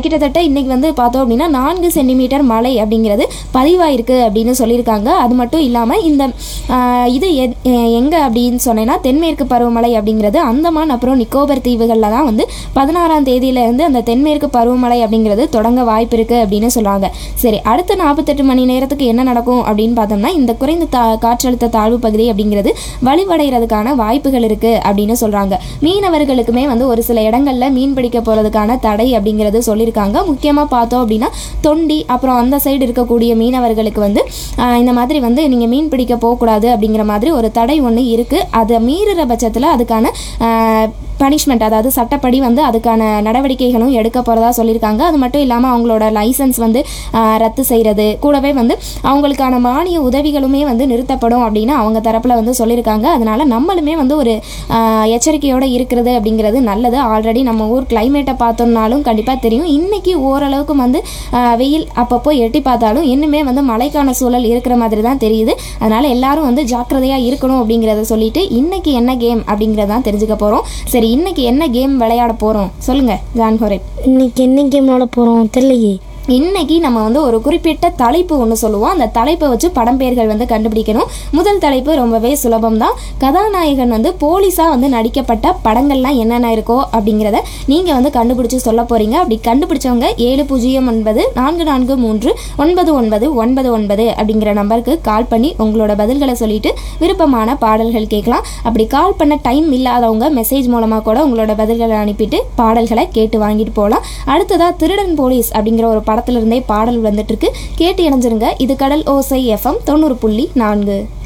கிட்டத்தட்ட இன்னைக்கு வந்து பார்த்தோம் அப்படின்னா நான்கு சென்டிமீட்டர் மழை அப்படிங்கிறது பதிவாயிருக்கு அப்படின்னு சொல்லியிருக்காங்க அது மட்டும் இல்லாமல் இந்த ஆஹ், இது எ- எ- எங்க அப்படின்னு சொன்னேன்னா தென்மேற்கு பருவமழை அப்படிங்கிறது அந்தமான் அப்புறம் நிக்கோபர் தீவுகளில் தான் வந்து பதினாறாம் தேதியிலேருந்து அந்த தென்மேற்கு பருவமழை அப்படிங்கிறது தொடங்க வாய்ப்பு இருக்குது அப்படின்னு சொல்கிறாங்க சரி அடுத்த நாற்பத்தெட்டு மணி நேரத்துக்கு என்ன நடக்கும் அப்படின்னு பார்த்தோம்னா இந்த குறைந்த தா காற்றழுத்த தாழ்வு பகுதி அப்படிங்கிறது வலிவடைகிறதுக்கான வாய்ப்புகள் இருக்குது அப்படின்னு சொல்கிறாங்க மீனவர்களுக்குமே வந்து ஒரு சில இடங்களில் மீன் பிடிக்க போகிறதுக்கான தடை அப்படிங்கிறது சொல்லியிருக்காங்க முக்கியமாக பார்த்தோம் அப்படின்னா தொண்டி அப்புறம் அந்த சைடு இருக்கக்கூடிய மீனவர்களுக்கு வந்து ஆஹ், இந்த மாதிரி வந்து நீங்கள் மீன் பிடிக்க போகக்கூடாது அப்படிங்கிற மாதிரி ஒரு தடை ஒன்று இருக்குது அதை மீறுற பட்சத்தில் அதுக்கான பனிஷ்மெண்ட் அதாவது சட்டப்படி வந்து அதுக்கான நடவடிக்கைகளும் எடுக்க போகிறதா சொல்லியிருக்காங்க அது மட்டும் இல்லாமல் அவங்களோட லைசன்ஸ் வந்து ஆஹ், ரத்து செய்கிறது கூடவே வந்து அவங்களுக்கான மானிய உதவிகளுமே வந்து நிறுத்தப்படும் அப்படின்னு அவங்க தரப்பில் வந்து சொல்லியிருக்காங்க அதனால நம்மளுமே வந்து ஒரு ஆஹ், எச்சரிக்கையோட இருக்கிறது அப்படிங்கிறது நல்லது ஆல்ரெடி நம்ம ஊர் கிளைமேட்டை பார்த்தோம்னாலும் கண்டிப்பாக தெரியும் இன்னைக்கு ஓரளவுக்கு வந்து ஆஹ், வெயில் அப்பப்போ எட்டி பார்த்தாலும் இன்னுமே வந்து மழைக்கான சூழல் இருக்கிற மாதிரி தான் தெரியுது அதனால எல்லாரும் வந்து ஜாக்கிரதையாக இருக்கணும் அப்படிங்கிறத சொல்லிட்டு இன்னைக்கு என்ன கேம் அப்படிங்கிறதான் தெரிஞ்சுக்க போகிறோம் சரி இன்னைக்கு என்ன கேம் விளையாட போகிறோம் சொல்லுங்கள் ஜான் ஹோரேட் இன்னைக்கு என்ன கேம் விளாட போகிறோம் தெரியலையே இன்னைக்கு நம்ம வந்து ஒரு குறிப்பிட்ட தலைப்பு ஒன்று சொல்லுவோம் அந்த தலைப்பை வச்சு படம் பெயர்கள் வந்து கண்டுபிடிக்கணும் முதல் தலைப்பு ரொம்பவே சுலபம் தான் கதாநாயகன் வந்து போலீஸாக வந்து நடிக்கப்பட்ட படங்கள்லாம் என்னென்ன இருக்கோ அப்படிங்கிறத நீங்கள் வந்து கண்டுபிடிச்சு சொல்ல போகிறீங்க அப்படி கண்டுபிடிச்சவங்க ஏழு பூஜ்ஜியம் ஒன்பது நான்கு நான்கு மூன்று ஒன்பது ஒன்பது ஒன்பது ஒன்பது அப்படிங்கிற நம்பருக்கு கால் பண்ணி உங்களோட பதில்களை சொல்லிட்டு விருப்பமான பாடல்கள் கேட்கலாம் அப்படி கால் பண்ண டைம் இல்லாதவங்க மெசேஜ் மூலமாக கூட உங்களோட பதில்களை அனுப்பிட்டு பாடல்களை கேட்டு வாங்கிட்டு போகலாம் அடுத்ததாக திருடன் போலீஸ் அப்படிங்கிற ஒரு படத்துல இருந்தே பாடல் வந்துட்டு இருக்கு கேட்டு இணைஞ்சிருங்க இது கடல் ஓசை எஃப்எம் தொண்ணூறு புள்ளி நான்கு